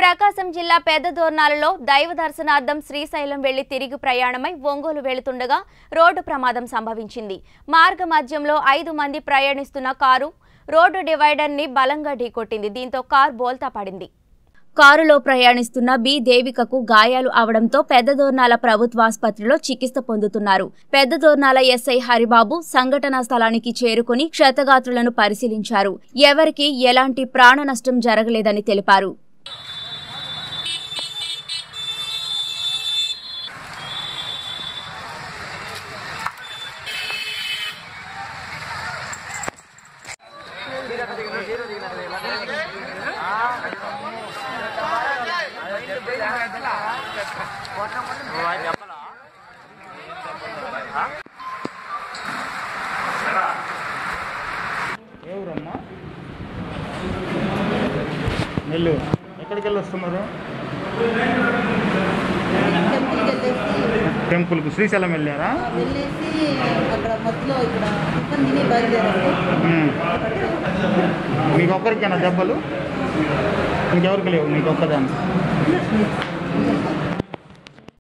ప్రకాశం జిల్లా పెద్ద దోర్నాలలో దైవ దర్శనార్థం శ్రీశైలం వెళ్లి తిరిగి ప్రయాణమై ఒంగోలు వెళుతుండగా రోడ్డు ప్రమాదం సంభవించింది మార్గ మధ్యంలో ఐదు మంది ప్రయాణిస్తున్న కారు రోడ్డు డివైడర్ ని బలంగా ఢీకొట్టింది దీంతో కారు బోల్తా పడింది కారులో ప్రయాణిస్తున్న బి దేవికకు గాయాలు అవడంతో పెద్దదోర్నాల ప్రభుత్వాసుపత్రిలో చికిత్స పొందుతున్నారు పెద్దదోర్నాల ఎస్ఐ హరిబాబు సంఘటనా స్థలానికి చేరుకుని క్షతగాత్రులను పరిశీలించారు ఎవరికీ ఎలాంటి ప్రాణ నష్టం జరగలేదని తెలిపారు ఏ ఊరమ్మా నెల్లూరు ఎక్కడికి వెళ్ళి వస్తున్నారు టెంపుల్కి వెళ్ళేసి టెంపుల్కి శ్రీశైలం వెళ్ళారా వెళ్ళేసి అక్కడ మధ్యలో ఇక్కడ టిఫిన్ తిని బయలుదేరారు ఉమ్. మీకు ఒక్కరికేనా దెబ్బలు ఇంకెవరికి లేవు మీకు ఒక్కదాన్ని